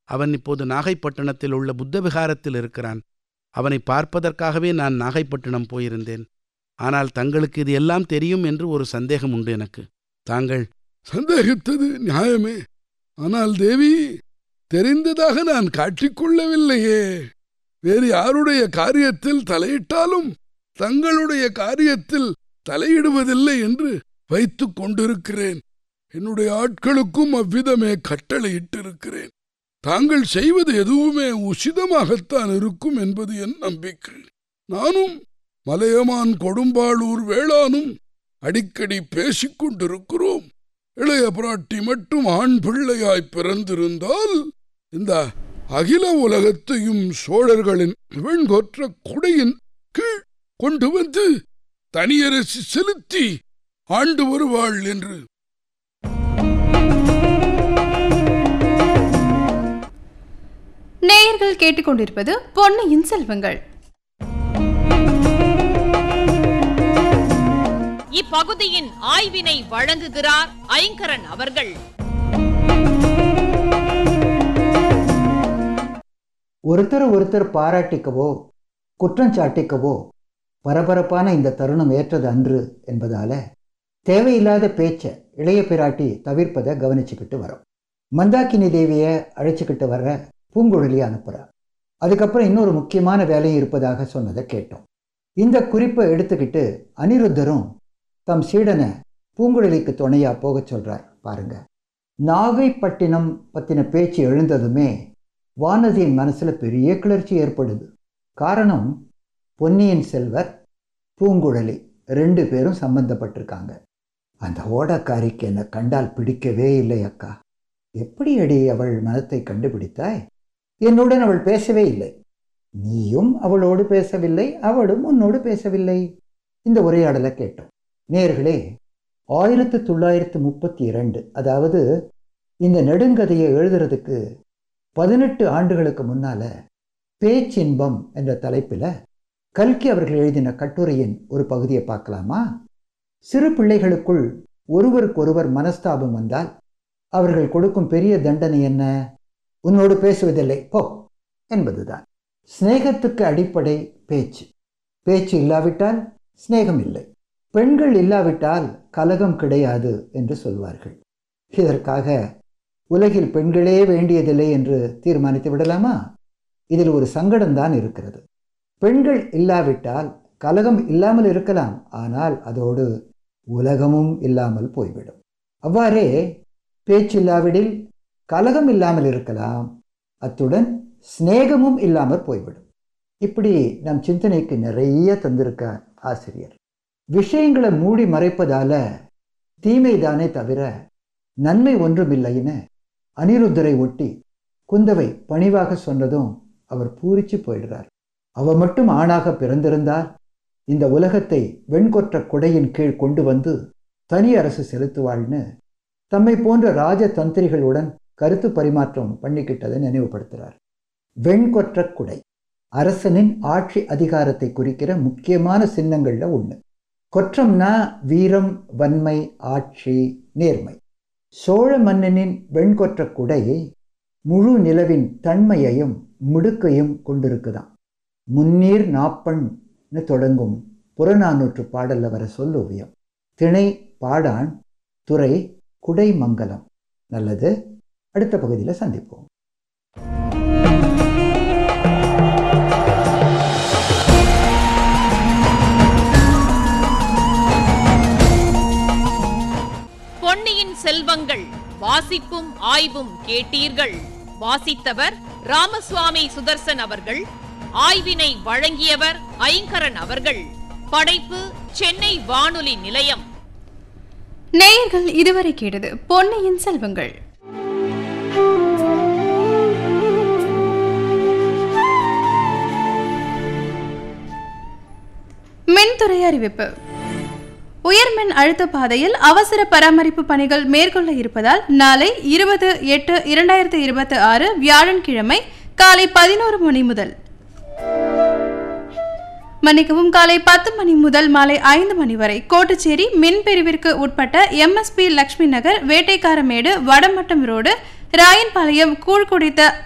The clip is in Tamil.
அவன் இப்போது நாகைப்பட்டினத்தில் உள்ள புத்த விகாரத்தில் இருக்கிறான் அவனை பார்ப்பதற்காகவே நான் நாகைப்பட்டினம் போயிருந்தேன் ஆனால் தங்களுக்கு இது எல்லாம் தெரியும் என்று ஒரு சந்தேகம் உண்டு எனக்கு தாங்கள் சந்தேகித்தது நியாயமே ஆனால் தேவி தெரிந்ததாக நான் காட்டிக்கொள்ளவில்லையே வேறு யாருடைய காரியத்தில் தலையிட்டாலும் தங்களுடைய காரியத்தில் தலையிடுவதில்லை என்று வைத்துக் கொண்டிருக்கிறேன் என்னுடைய ஆட்களுக்கும் அவ்விதமே கட்டளையிட்டிருக்கிறேன் தாங்கள் செய்வது எதுவுமே உசிதமாகத்தான் இருக்கும் என்பது என் நம்பிக்கை நானும் மலையமான் கொடும்பாளூர் வேளானும் அடிக்கடி பேசிக் கொண்டிருக்கிறோம் இளைய பிராட்டி மட்டும் ஆண் பிள்ளையாய் பிறந்திருந்தால் இந்த அகில உலகத்தையும் சோழர்களின் வெண்கொற்ற குடையின் கீழ் கொண்டு வந்து தனியரசு செலுத்தி ஆண்டு வருவாள் என்று நேயர்கள் கேட்டுக்கொண்டிருப்பது பொன்னியின் செல்வங்கள் இப்பகுதியின் ஆய்வினை வழங்குகிறார் ஐங்கரன் அவர்கள் ஒருத்தர் ஒருத்தர் பாராட்டிக்கவோ குற்றஞ்சாட்டிக்கவோ பரபரப்பான இந்த தருணம் ஏற்றது அன்று என்பதால தேவையில்லாத பேச்சை இளைய பிராட்டி தவிர்ப்பதை கவனிச்சுக்கிட்டு வரோம் மந்தாக்கினி தேவியை அழைச்சிக்கிட்டு வர்ற பூங்குழலி அனுப்புறா அதுக்கப்புறம் இன்னொரு முக்கியமான வேலையும் இருப்பதாக சொன்னதை கேட்டோம் இந்த குறிப்பை எடுத்துக்கிட்டு அனிருத்தரும் தம் சீடனை பூங்குழலிக்கு துணையா போகச் சொல்றார் பாருங்க நாகைப்பட்டினம் பத்தின பேச்சு எழுந்ததுமே வானதியின் மனசுல பெரிய கிளர்ச்சி ஏற்படுது காரணம் பொன்னியின் செல்வர் பூங்குழலி ரெண்டு பேரும் சம்பந்தப்பட்டிருக்காங்க அந்த ஓடக்காரிக்கு என்னை கண்டால் பிடிக்கவே இல்லை அக்கா எப்படி அடி அவள் மனத்தை கண்டுபிடித்தாய் என்னுடன் அவள் பேசவே இல்லை நீயும் அவளோடு பேசவில்லை அவளும் உன்னோடு பேசவில்லை இந்த உரையாடலை கேட்டோம் நேர்களே ஆயிரத்து தொள்ளாயிரத்து முப்பத்தி இரண்டு அதாவது இந்த நெடுங்கதையை எழுதுறதுக்கு பதினெட்டு ஆண்டுகளுக்கு முன்னால பேச்சின்பம் என்ற தலைப்பில் கல்கி அவர்கள் எழுதின கட்டுரையின் ஒரு பகுதியை பார்க்கலாமா சிறு பிள்ளைகளுக்குள் ஒருவருக்கொருவர் மனஸ்தாபம் வந்தால் அவர்கள் கொடுக்கும் பெரிய தண்டனை என்ன உன்னோடு பேசுவதில்லை போ என்பதுதான் சிநேகத்துக்கு அடிப்படை பேச்சு பேச்சு இல்லாவிட்டால் சிநேகம் இல்லை பெண்கள் இல்லாவிட்டால் கலகம் கிடையாது என்று சொல்வார்கள் இதற்காக உலகில் பெண்களே வேண்டியதில்லை என்று தீர்மானித்து விடலாமா இதில் ஒரு சங்கடம்தான் இருக்கிறது பெண்கள் இல்லாவிட்டால் கலகம் இல்லாமல் இருக்கலாம் ஆனால் அதோடு உலகமும் இல்லாமல் போய்விடும் அவ்வாறே பேச்சில்லாவிடில் கலகம் இல்லாமல் இருக்கலாம் அத்துடன் சிநேகமும் இல்லாமல் போய்விடும் இப்படி நம் சிந்தனைக்கு நிறைய தந்திருக்கார் ஆசிரியர் விஷயங்களை மூடி மறைப்பதால தீமைதானே தவிர நன்மை ஒன்றுமில்லைன்னு அனிருத்தரை ஒட்டி குந்தவை பணிவாக சொன்னதும் அவர் பூரிச்சு போயிடுறார் அவ மட்டும் ஆணாக பிறந்திருந்தால் இந்த உலகத்தை வெண்கொற்ற குடையின் கீழ் கொண்டு வந்து தனி அரசு செலுத்துவாள்னு தம்மை போன்ற ராஜ தந்திரிகளுடன் கருத்து பரிமாற்றம் பண்ணிக்கிட்டதை நினைவுபடுத்துகிறார் வெண்கொற்ற குடை அரசனின் ஆட்சி அதிகாரத்தை குறிக்கிற முக்கியமான சின்னங்கள்ல ஒன்று கொற்றம்னா வீரம் வன்மை ஆட்சி நேர்மை சோழ மன்னனின் வெண்கொற்ற குடை முழு நிலவின் தன்மையையும் முடுக்கையும் கொண்டிருக்குதாம் முன்னீர் நாப்பண்னு தொடங்கும் புறநானூற்று பாடல்ல வர சொல்லோவியம் திணை பாடான் துறை குடைமங்கலம் நல்லது அடுத்த பகுதியில் சந்திப்போம் பொன்னியின் செல்வங்கள் வாசிப்பும் ஆய்வும் கேட்டீர்கள் வாசித்தவர் ராமசுவாமி சுதர்சன் அவர்கள் ஆய்வினை வழங்கியவர் ஐங்கரன் அவர்கள் படைப்பு சென்னை வானொலி நிலையம் நேயர்கள் இதுவரை கேட்டது பொன்னியின் செல்வங்கள் மின்துறை அறிவிப்பு உயர்மின் அழுத்த பாதையில் அவசர பராமரிப்பு பணிகள் மேற்கொள்ள இருப்பதால் நாளை இருபது எட்டு இரண்டாயிரத்தி இருபத்தி ஆறு வியாழன்கிழமை காலை பதினோரு மணி முதல் மன்னிக்கவும் காலை பத்து மணி முதல் மாலை ஐந்து மணி வரை கோட்டுச்சேரி மின் பிரிவிற்கு உட்பட்ட எம்எஸ்பி லட்சுமி நகர் வேட்டைக்காரமேடு வடமட்டம் ரோடு ராயன்பாளையம் கூழ்குடித்த